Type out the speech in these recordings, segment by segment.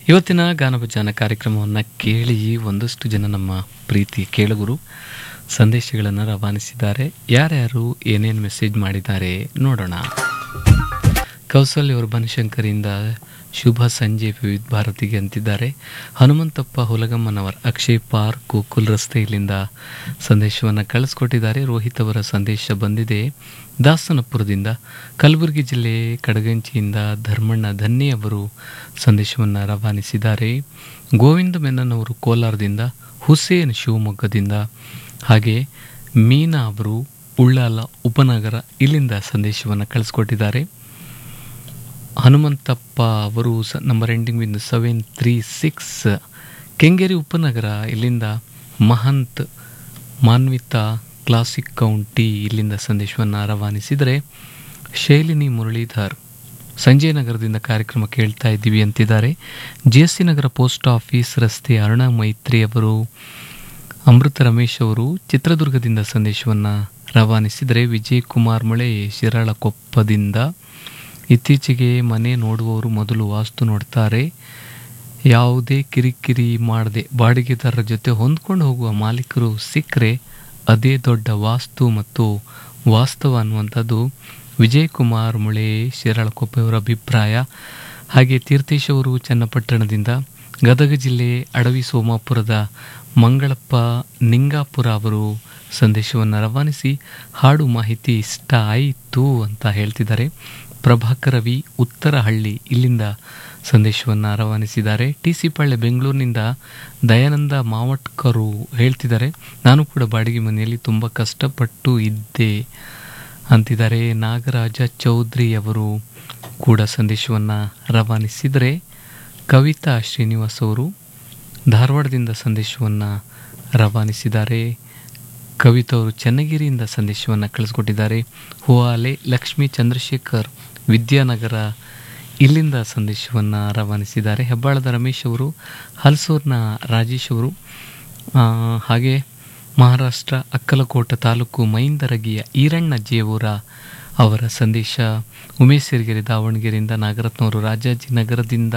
ಇವತ್ತಿನ ಗಾನಭಜಾನ ಕಾರ್ಯಕ್ರಮವನ್ನು ಕೇಳಿ ಒಂದಷ್ಟು ಜನ ನಮ್ಮ ಪ್ರೀತಿ ಕೇಳುಗರು ಸಂದೇಶಗಳನ್ನು ರವಾನಿಸಿದ್ದಾರೆ ಯಾರ್ಯಾರು ಏನೇನು ಮೆಸೇಜ್ ಮಾಡಿದ್ದಾರೆ ನೋಡೋಣ ಕೌಸಲ್ಯ ಅವರು ಬನಶಂಕರಿಂದ ಶುಭ ಸಂಜೆ ವಿವಿಧ ಭಾರತಿಗೆ ಅಂತಿದ್ದಾರೆ ಹನುಮಂತಪ್ಪ ಹುಲಗಮ್ಮನವರ್ ಅಕ್ಷಯ್ ಪಾರ್ಕ್ ಗೋಕುಲ್ ರಸ್ತೆ ಇಲ್ಲಿಂದ ಸಂದೇಶವನ್ನು ಕಳಿಸ್ಕೊಟ್ಟಿದ್ದಾರೆ ರೋಹಿತ್ ಅವರ ಸಂದೇಶ ಬಂದಿದೆ ದಾಸನಪುರದಿಂದ ಕಲಬುರಗಿ ಜಿಲ್ಲೆ ಕಡಗಂಚಿಯಿಂದ ಧರ್ಮಣ್ಣ ಧನ್ನಿ ಅವರು ಸಂದೇಶವನ್ನು ರವಾನಿಸಿದ್ದಾರೆ ಗೋವಿಂದ ಮೆನನ್ ಅವರು ಕೋಲಾರದಿಂದ ಹುಸೇನ್ ಶಿವಮೊಗ್ಗದಿಂದ ಹಾಗೆ ಮೀನಾ ಅವರು ಉಳ್ಳಾಲ ಉಪನಗರ ಇಲ್ಲಿಂದ ಸಂದೇಶವನ್ನು ಕಳಿಸ್ಕೊಟ್ಟಿದ್ದಾರೆ ಹನುಮಂತಪ್ಪ ಅವರು ಸ number ending with seven three six Kengeri ಉಪನಗರ ಇಲ್ಲಿಂದ ಮಹಂತ್ ಮಾನ್ವಿತಾ ಕ್ಲಾಸಿಕ್ ಕೌಂಟಿ ಇಲ್ಲಿಂದ ಸಂದೇಶವನ್ನು ರವಾನಿಸಿದರೆ ಶೈಲಿನಿ ಮುರಳೀಧರ್ ಸಂಜಯ್ ನಗರದಿಂದ ಕಾರ್ಯಕ್ರಮ ಕೇಳ್ತಾ ಇದ್ದೀವಿ ಅಂತಿದ್ದಾರೆ G S C Nagar post office ರಸ್ತೆ ಅರುಣ ಮೈತ್ರಿ ಅವರು ಅಮೃತ ರಮೇಶ್ ಅವರು ಚಿತ್ರದುರ್ಗದಿಂದ ಸಂದೇಶವನ್ನು ರವಾನಿಸಿದರೆ ವಿಜಯ್ ಕುಮಾರ್ ಮಳೆ ಶಿರಾಳಕೊಪ್ಪದಿಂದ ಇತ್ತೀಚೆಗೆ ಮನೆ ನೋಡುವವರು ಮೊದಲು ವಾಸ್ತು ನೋಡ್ತಾರೆ ಯಾವುದೇ ಕಿರಿಕಿರಿ ಮಾಡದೆ ಬಾಡಿಗೆದಾರರ ಜೊತೆ ಹೊಂದ್ಕೊಂಡು ಹೋಗುವ ಮಾಲೀಕರು ಸಿಕ್ಕರೆ ಅದೇ ದೊಡ್ಡ ವಾಸ್ತು ಮತ್ತು ವಾಸ್ತವ ಅನ್ನುವಂಥದ್ದು ವಿಜಯ್ ಕುಮಾರ್ ಮುಳೆ ಶಿರಾಳಕೊಪ್ಪೆಯವರ ಅಭಿಪ್ರಾಯ ಹಾಗೆ ತೀರ್ಥೇಶ್ ಅವರು ಚನ್ನಪಟ್ಟಣದಿಂದ ಗದಗ ಜಿಲ್ಲೆ ಅಡವಿ ಸೋಮಾಪುರದ ಮಂಗಳಪ್ಪ ನಿಂಗಾಪುರ ಅವರು ಸಂದೇಶವನ್ನು ರವಾನಿಸಿ ಹಾಡು ಮಾಹಿತಿ ಇಷ್ಟ ಆಯಿತು ಅಂತ ಹೇಳ್ತಿದ್ದಾರೆ ಪ್ರಭಾಕರ್ ರವಿ ಉತ್ತರಹಳ್ಳಿ ಇಲ್ಲಿಂದ ಸಂದೇಶವನ್ನು ರವಾನಿಸಿದ್ದಾರೆ ಟಿ ಸಿ ಪಳ್ಳೆ ಬೆಂಗಳೂರಿನಿಂದ ದಯಾನಂದ ಮಾವಟ್ಕರು ಹೇಳ್ತಿದ್ದಾರೆ ನಾನು ಕೂಡ ಬಾಡಿಗೆ ಮನೆಯಲ್ಲಿ ತುಂಬ ಕಷ್ಟಪಟ್ಟು ಇದ್ದೆ ಅಂತಿದ್ದಾರೆ ನಾಗರಾಜ ಚೌಧರಿ ಅವರು ಕೂಡ ಸಂದೇಶವನ್ನು ರವಾನಿಸಿದರೆ ಕವಿತಾ ಶ್ರೀನಿವಾಸ್ ಅವರು ಧಾರವಾಡದಿಂದ ಸಂದೇಶವನ್ನು ರವಾನಿಸಿದ್ದಾರೆ ಕವಿತಾ ಅವರು ಚನ್ನಗಿರಿಯಿಂದ ಸಂದೇಶವನ್ನು ಕಳಿಸ್ಕೊಟ್ಟಿದ್ದಾರೆ ಹುವಾಲೆ ಲಕ್ಷ್ಮೀ ಚಂದ್ರಶೇಖರ್ ವಿದ್ಯಾನಗರ ಇಲ್ಲಿಂದ ಸಂದೇಶವನ್ನು ರವಾನಿಸಿದ್ದಾರೆ ಹೆಬ್ಬಾಳದ ರಮೇಶ್ ಅವರು ಹಲಸೂರಿನ ರಾಜೇಶ್ ಅವರು ಆ, ಹಾಗೆ ಮಹಾರಾಷ್ಟ್ರ ಅಕ್ಕಲಕೋಟ ತಾಲೂಕು ಮೈಂದರಗಿಯ ಈರಣ್ಣ ಜೇವೂರ ಅವರ ಸಂದೇಶ ಉಮೇಶ್ ಸಿರಿಗೆರೆ ದಾವಣಗೆರೆಯಿಂದ ನಾಗರತ್ನವರು ರಾಜಾಜಿನಗರದಿಂದ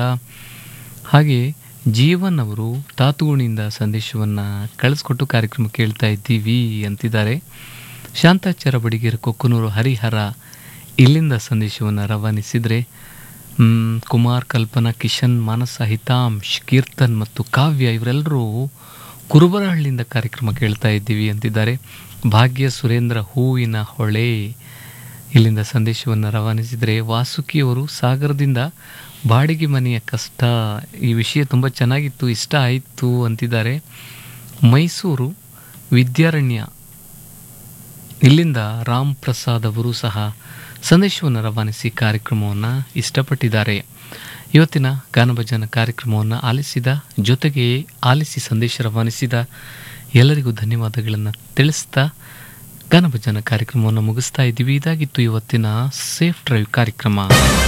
ಹಾಗೆ ಜೀವನ್ ಅವರು ತಾತುಗುಣಿಯಿಂದ ಸಂದೇಶವನ್ನು ಕಳಿಸ್ಕೊಟ್ಟು ಕಾರ್ಯಕ್ರಮ ಕೇಳ್ತಾ ಇದ್ದೀವಿ ಅಂತಿದ್ದಾರೆ ಶಾಂತಾಚಾರ ಬಡಿಗೇರ ಕೊಕ್ಕನೂರು ಹರಿಹರ ಇಲ್ಲಿಂದ ಸಂದೇಶವನ್ನು ರವಾನಿಸಿದರೆ ಮ್, ಕುಮಾರ್ ಕಲ್ಪನಾ ಕಿಶನ್ ಮಾನಸ ಹಿತಾಂಶ್ ಕೀರ್ತನ್ ಮತ್ತು ಕಾವ್ಯ ಇವರೆಲ್ಲರೂ ಕುರುಬರಹಳ್ಳಿಯಿಂದ ಕಾರ್ಯಕ್ರಮ ಕೇಳ್ತಾ ಇದ್ದೀವಿ ಅಂತಿದ್ದಾರೆ ಭಾಗ್ಯ ಸುರೇಂದ್ರ ಹೂವಿನ ಹೊಳೆ ಇಲ್ಲಿಂದ ಸಂದೇಶವನ್ನು ರವಾನಿಸಿದರೆ ವಾಸುಕಿಯವರು ಸಾಗರದಿಂದ ಬಾಡಿಗೆ ಮನೆಯ ಕಷ್ಟ ಈ ವಿಷಯ ತುಂಬ ಚೆನ್ನಾಗಿತ್ತು ಇಷ್ಟ ಆಯಿತು ಅಂತಿದ್ದಾರೆ ಮೈಸೂರು ವಿದ್ಯಾರಣ್ಯ ಇಲ್ಲಿಂದ ರಾಮ್ ಪ್ರಸಾದ್ ಅವರು ಸಹ ಸಂದೇಶವನ್ನು ರವಾನಿಸಿ ಕಾರ್ಯಕ್ರಮವನ್ನು ಇಷ್ಟಪಟ್ಟಿದ್ದಾರೆ ಇವತ್ತಿನ ಗಾನಭಜನ ಕಾರ್ಯಕ್ರಮವನ್ನು ಆಲಿಸಿದ ಜೊತೆಗೆ ಆಲಿಸಿ ಸಂದೇಶ ರವಾನಿಸಿದ ಎಲ್ಲರಿಗೂ ಧನ್ಯವಾದಗಳನ್ನು ತಿಳಿಸ್ತಾ ಗಾನಭಜನ ಕಾರ್ಯಕ್ರಮವನ್ನು ಮುಗಿಸ್ತಾ ಇದ್ದೀವಿ ಇದಾಗಿತ್ತು ಇವತ್ತಿನ ಸೇಫ್ ಡ್ರೈವ್ ಕಾರ್ಯಕ್ರಮ